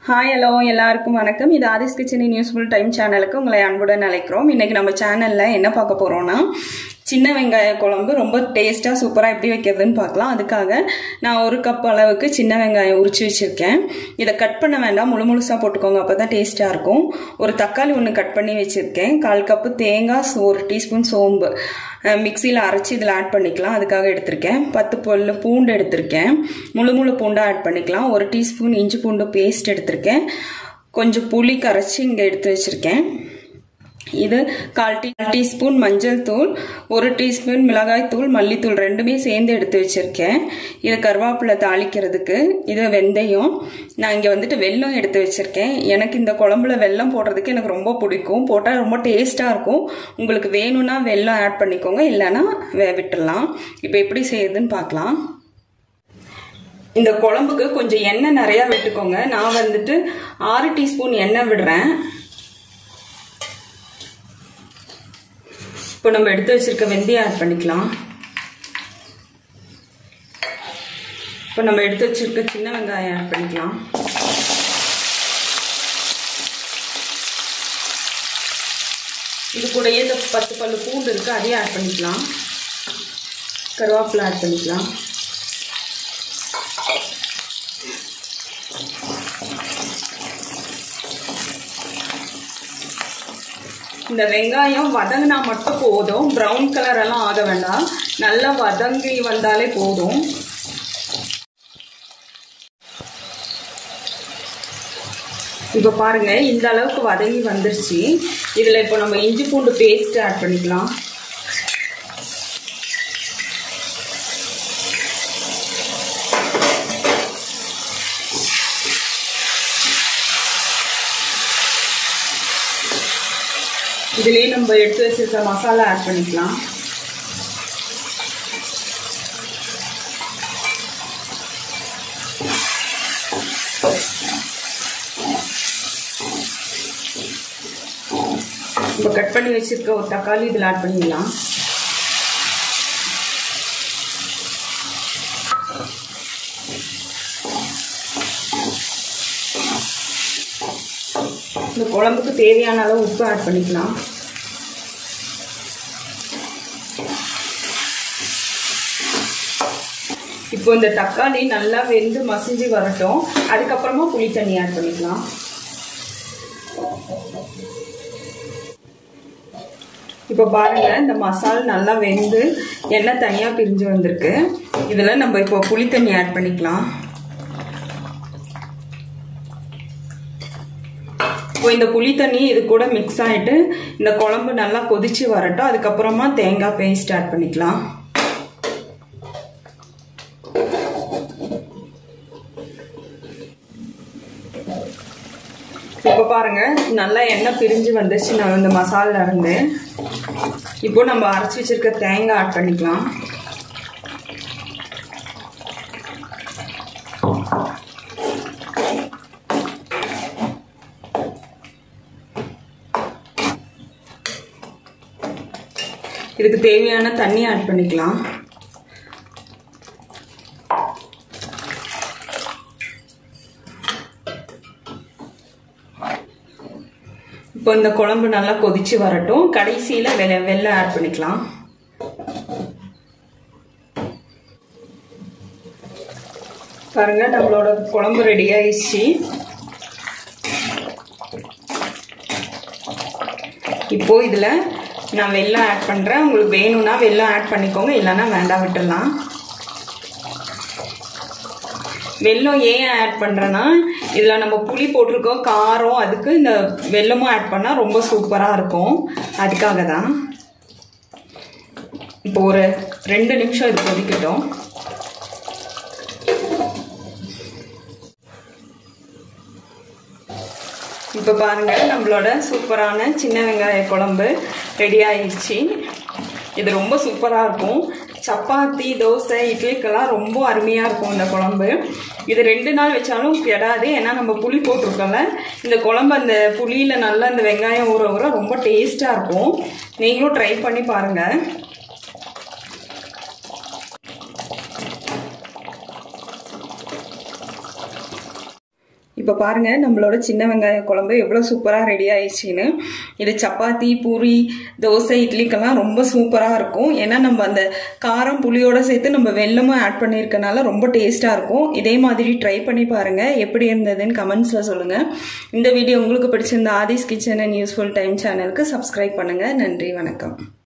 hi hello எல்லாருக்கும் வணக்கம் இது ஆதிஸ் கிச்சனின் யூஸ்ஃபுல் டைம் சேனலுக்கு உங்களை அன்புடன் அழைக்கிறோம் இன்னைக்கு நம்ம சேனலில் என்ன பார்க்க போகிறோம்னா சின்ன வெங்காய குழம்பு ரொம்ப டேஸ்ட்டாக சூப்பராக எப்படி வைக்கிறதுன்னு பார்க்கலாம் அதுக்காக நான் ஒரு கப் அளவுக்கு சின்ன வெங்காயம் உரிச்சு வச்சுருக்கேன் இதை கட் பண்ண வேண்டாம் முழு முழுசாக போட்டுக்கோங்க அப்போ தான் டேஸ்ட்டாக இருக்கும் ஒரு தக்காளி ஒன்று கட் பண்ணி வச்சுருக்கேன் கால் கப்பு தேங்காய் ஒரு டீஸ்பூன் சோம்பு மிக்சியில் அரைச்சி இதில் ஆட் பண்ணிக்கலாம் அதுக்காக எடுத்திருக்கேன் பத்து பொல் பூண்டு எடுத்திருக்கேன் முழு முழு பூண்டாக ஆட் பண்ணிக்கலாம் ஒரு டீஸ்பூன் இஞ்சி பூண்டு பேஸ்ட் எடுத்திருக்கேன் கொஞ்சம் புளி கரைச்சி இங்கே எடுத்து வச்சுருக்கேன் இது கால் டீ டீஸ்பூன் மஞ்சள் தூள் ஒரு டீஸ்பூன் மிளகாய் தூள் மல்லித்தூள் ரெண்டுமே சேர்ந்து எடுத்து வச்சுருக்கேன் இது கருவேப்பிலை தாளிக்கிறதுக்கு இது வெந்தயம் நான் இங்கே வந்துட்டு வெல்லம் எடுத்து வச்சுருக்கேன் எனக்கு இந்த குழம்புல வெல்லம் போடுறதுக்கு எனக்கு ரொம்ப பிடிக்கும் போட்டால் ரொம்ப டேஸ்ட்டாக இருக்கும் உங்களுக்கு வேணும்னா வெல்லம் ஆட் பண்ணிக்கோங்க இல்லைன்னா விட்டுடலாம் இப்போ எப்படி செய்யுதுன்னு பார்க்கலாம் இந்த குழம்புக்கு கொஞ்சம் எண்ணெய் நிறையா விட்டுக்கோங்க நான் வந்துட்டு ஆறு டீஸ்பூன் எண்ணெய் விடுறேன் இப்போ நம்ம எடுத்து வச்சிருக்க வெந்தயம் ஆட் பண்ணிக்கலாம் இப்போ நம்ம எடுத்து வச்சிருக்க சின்ன வெங்காயம் ஆட் பண்ணிக்கலாம் இது கூடயே இந்த பத்து பல்லு பூண்டு இருக்குது அதையும் ஆட் பண்ணிக்கலாம் கருவேப்பிலை ஆட் பண்ணிக்கலாம் இந்த வெங்காயம் வதங்கினா மட்டும் போதும் ப்ரௌன் கலர் எல்லாம் ஆக வேண்டாம் நல்லா வதங்கி வந்தாலே போதும் இப்போ பாருங்க இந்த அளவுக்கு வதங்கி வந்துருச்சு இதில் இப்போ நம்ம இஞ்சி பூண்டு பேஸ்ட் ஆட் பண்ணிக்கலாம் இதுலேயே நம்ம எடுத்து வச்சிருக்க மசாலா ஆட் பண்ணிக்கலாம் இப்போ கட் பண்ணி வச்சிருக்க ஒரு தக்காளி இதில் ஆட் பண்ணிடலாம் இந்த குழம்புக்கு தேவையான அளவு உப்பு ஆட் பண்ணிக்கலாம் இப்போ இந்த தக்காளி நல்லா வெந்து மசிஞ்சு வரட்டும் அதுக்கப்புறமா புளி தண்ணி ஆட் பண்ணிக்கலாம் இப்போ பாருங்க இந்த மசால் நல்லா வெந்து எண்ணெய் தனியாக பிரிஞ்சு வந்திருக்கு இதில் நம்ம இப்போ புளி தண்ணி ஆட் பண்ணிக்கலாம் இப்போ இந்த புளி தண்ணி இது கூட மிக்ஸ் ஆகிட்டு இந்த குழம்பு நல்லா கொதிச்சு வரட்டும் அதுக்கப்புறமா தேங்காய் பேஸ்ட் ஆட் பண்ணிக்கலாம் இப்போ பாருங்க நல்லா எண்ணெய் பிரிஞ்சு வந்துச்சு நான் இந்த மசாலா இருந்து இப்போ நம்ம அரைச்சி வச்சிருக்க தேங்காய் ஆட் பண்ணிக்கலாம் இதுக்கு தேவையான தண்ணி ஆட் பண்ணிக்கலாம் இப்போ இந்த குழம்பு நல்லா கொதிச்சு வரட்டும் கடைசியில் வெள்ளை வெள்ளை ஆட் பண்ணிக்கலாம் பாருங்க நம்மளோட குழம்பு ரெடி ஆயிடுச்சு இப்போ இதில் நான் வெள்ளம் ஆட் பண்ணுறேன் உங்களுக்கு வேணும்னா வெள்ளம் ஆட் பண்ணிக்கோங்க இல்லைன்னா வேண்டாம் விட்டுடலாம் வெல்லம் ஏன் ஆட் பண்ணுறேன்னா இதில் நம்ம புளி போட்டிருக்கோம் காரம் அதுக்கு இந்த வெல்லமும் ஆட் பண்ணால் ரொம்ப சூப்பராக இருக்கும் அதுக்காக தான் இப்போ ஒரு ரெண்டு நிமிஷம் இது கொதிக்கட்டும் இப்போ பாருங்கள் நம்மளோட சூப்பரான சின்ன வெங்காய குழம்பு ரெடி ஆயிடுச்சு இது ரொம்ப சூப்பராக இருக்கும் சப்பாத்தி தோசை இட்லிக்கெல்லாம் ரொம்ப அருமையாக இருக்கும் இந்த குழம்பு இது ரெண்டு நாள் வச்சாலும் கெடாது ஏன்னா நம்ம புளி போட்டிருக்கோம்ல இந்த குழம்பு அந்த புளியில் நல்லா இந்த வெங்காயம் ஊற ஊற ரொம்ப டேஸ்ட்டாக இருக்கும் நீங்களும் ட்ரை பண்ணி பாருங்கள் இப்போ பாருங்க நம்மளோட சின்ன வெங்காய குழம்பு எவ்வளோ சூப்பராக ரெடி ஆயிடுச்சின்னு இது சப்பாத்தி பூரி தோசை இட்லிக்கெல்லாம் ரொம்ப சூப்பராக இருக்கும் ஏன்னா நம்ம அந்த காரம் புளியோட சேர்த்து நம்ம வெல்லமும் ஆட் பண்ணியிருக்கனால ரொம்ப டேஸ்ட்டாக இருக்கும் இதே மாதிரி ட்ரை பண்ணி பாருங்க எப்படி இருந்ததுன்னு கமெண்ட்ஸில் சொல்லுங்கள் இந்த வீடியோ உங்களுக்கு பிடிச்சிருந்த Aathis kitchen and useful time சேனலுக்கு சப்ஸ்கிரைப் பண்ணுங்கள் நன்றி வணக்கம்